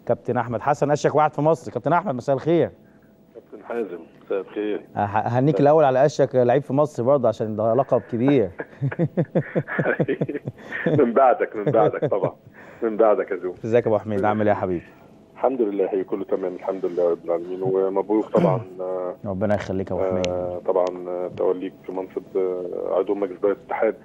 كابتن احمد حسن اشك واحد في مصر كابتن احمد مساء الخير كابتن حازم مساء الخير أه- هنيك الاول على اشك لعيب في مصر برضه عشان ده لقب كبير من بعدك من بعدك طبعا من بعدك يا زوم ازيك يا ابو حميد عامل ايه يا حبيبي الحمد لله هي كله تمام الحمد لله رب العالمين ومبروك طبعا آه، ربنا يخليك يا ابو حميد آه، طبعا آه، توليك في منصب آه، عضو مجلس اداره الاتحاد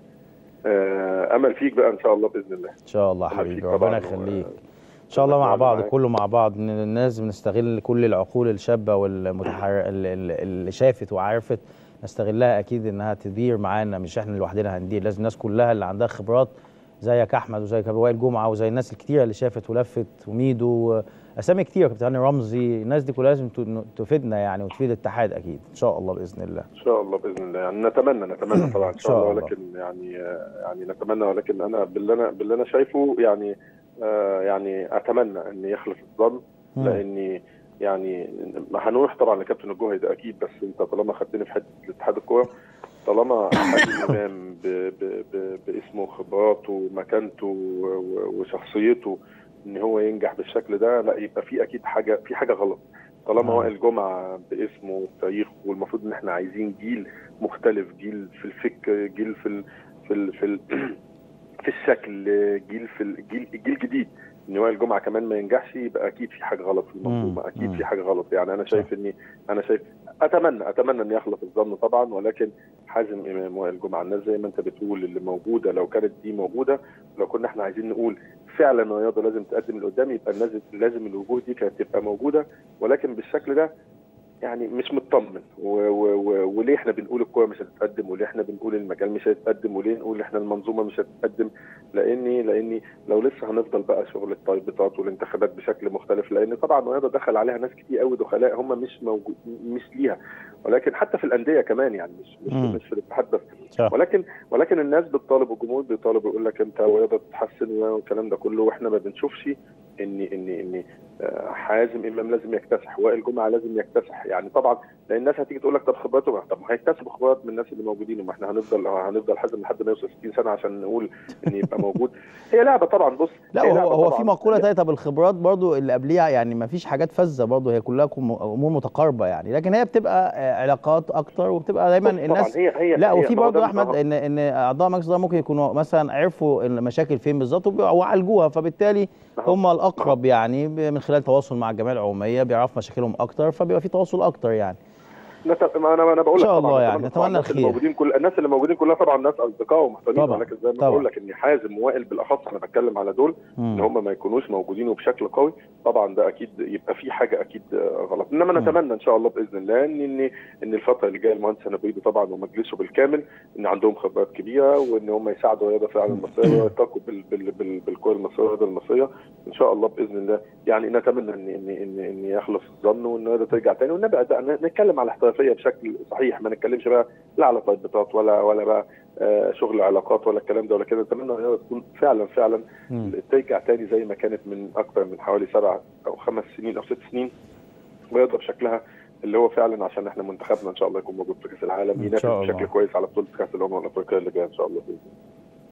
آه، امل فيك بقى ان شاء الله باذن الله ان شاء الله يا أمل حبيبي فيك ربنا طبعاً و- يخليك ان شاء الله مع نتعامل بعض معاك. كله مع بعض إن لازم نستغل كل العقول الشابه والمتحر ال- ال- اللي شافت وعرفت نستغلها اكيد انها تدير معانا مش احنا لوحدنا هندير لازم الناس كلها اللي عندها خبرات زيك احمد وزي كابتن وائل جمعه وزي الناس الكتيره اللي شافت ولفت وميدو اسامي كتير كابتن هاني رمزي الناس دي كلها لازم ت- تفيدنا يعني وتفيد الاتحاد اكيد ان شاء الله باذن الله ان شاء الله باذن الله يعني نتمنى نتمنى طبعا ان شاء شاء الله الله. ولكن يعني آه، يعني نتمنى ولكن انا باللي انا باللي انا شايفه يعني آه، يعني اتمنى ان يخلص الظن مم. لاني يعني هنروح طبعا لكابتن الجوهري ده اكيد بس انت طالما خدتني في حته اتحاد الكوره طالما حازم امام ب- ب- ب- باسمه وخبراته ومكانته و- و- وشخصيته ان هو ينجح بالشكل ده لا يبقى في اكيد حاجه في حاجه غلط طالما آه. وائل جمعه باسمه وتاريخه والمفروض ان احنا عايزين جيل مختلف جيل في الفكر جيل في ال في ال في ال في الشكل جيل في الجيل جيل جديد ان وائل جمعه كمان ما ينجحش يبقى اكيد في حاجه غلط في المنظومه مم. اكيد مم. في حاجه غلط يعني انا شايف اني انا شايف اتمنى اتمنى ان يخلص الظن طبعا ولكن حازم امام وائل جمعه الناس زي ما انت بتقول اللي موجوده لو كانت دي موجوده لو كنا احنا عايزين نقول فعلا الرياضه لازم تقدم لقدام يبقى لازم لازم الوجوه دي كانت تبقى موجوده ولكن بالشكل ده يعني مش مطمن و و و وليه احنا بنقول الكوره مش هتتقدم وليه احنا بنقول المجال مش هيتقدم وليه نقول احنا المنظومه مش هتتقدم لاني لاني لو لسه هنفضل بقى شغل التربيطات والانتخابات بشكل مختلف لان طبعا الرياضه دخل عليها ناس كتير قوي دخلاء هم مش موجود مش ليها ولكن حتى في الانديه كمان يعني مش مش, مم. مش في الاتحاد بس صح. ولكن ولكن الناس بتطالب والجمهور بيطالب يقول لك انت الرياضه تتحسن والكلام ده كله واحنا ما بنشوفش ان ان ان آه، حازم امام لازم يكتسح وائل جمعه لازم يكتسح يعني طبعا لان الناس هتيجي تقول لك طب خبراته طب ما هيكتسبوا خبرات من الناس اللي موجودين وما احنا هنفضل هنفضل حازم لحد ما يوصل 60 سنه عشان نقول ان يبقى موجود هي لعبه طبعا بص لا هي هو لعبة هو طبعاً. في مقوله تانية طب الخبرات برضو اللي قبليها يعني ما فيش حاجات فذه برضو هي كلها كم- امور متقاربه يعني لكن هي بتبقى آه، علاقات اكتر وبتبقى دايما بص الناس طبعا هي هي لا هي وفي ما هو برضه ده يا احمد النهار- ان ان اعضاء مجلس الاداره ممكن يكونوا مثلا عرفوا المشاكل فين بالظبط وبي- وعالجوها فبالتالي أهو. هم الاقرب يعني ب- من خلال تواصل مع الجمعيه العموميه بيعرفوا مشاكلهم اكتر فبيبقى في تواصل اكتر يعني نت- ما انا انا بقول إن لك شاء طبعاً الله نتمنى يعني، طبعاً نتمنى الناس اللي الخير. موجودين كل الناس اللي موجودين كلها طبعا ناس اصدقاء ومحترمين طبعاً، ولكن زي ما طبعاً. بقول لك ان حازم ووائل بالاخص انا بتكلم على دول ان مم. هم ما يكونوش موجودين وبشكل قوي طبعا ده اكيد يبقى في حاجه اكيد آه، غلط انما مم. نتمنى ان شاء الله باذن الله ان ان ان الفتره اللي جايه المهندس نبيل طبعا ومجلسه بالكامل ان عندهم خبرات كبيره وان هم يساعدوا الرياضه فعلا المصريه ويرتقوا بال بال بال بالكره المصريه والرياضه المصريه ان شاء الله باذن الله يعني نتمنى ان ان ان, إن يخلص الظن وان الرياضه ترجع تاني ونبقى بقى نتكلم على احترافيه بشكل صحيح ما نتكلمش بقى لا على تربيطات ولا ولا بقى آه، شغل علاقات ولا الكلام ده ولا كده نتمنى الرياضه تكون فعلا فعلا مم. ترجع تاني زي ما كانت من اكثر من حوالي سبع او خمس سنين او ست سنين ويقدر بشكلها اللي هو فعلا عشان احنا منتخبنا ان شاء الله يكون موجود في كاس العالم إن ينافس شاء الله. بشكل كويس على بطوله كاس الامم الافريقيه اللي جايه ان شاء الله باذن الله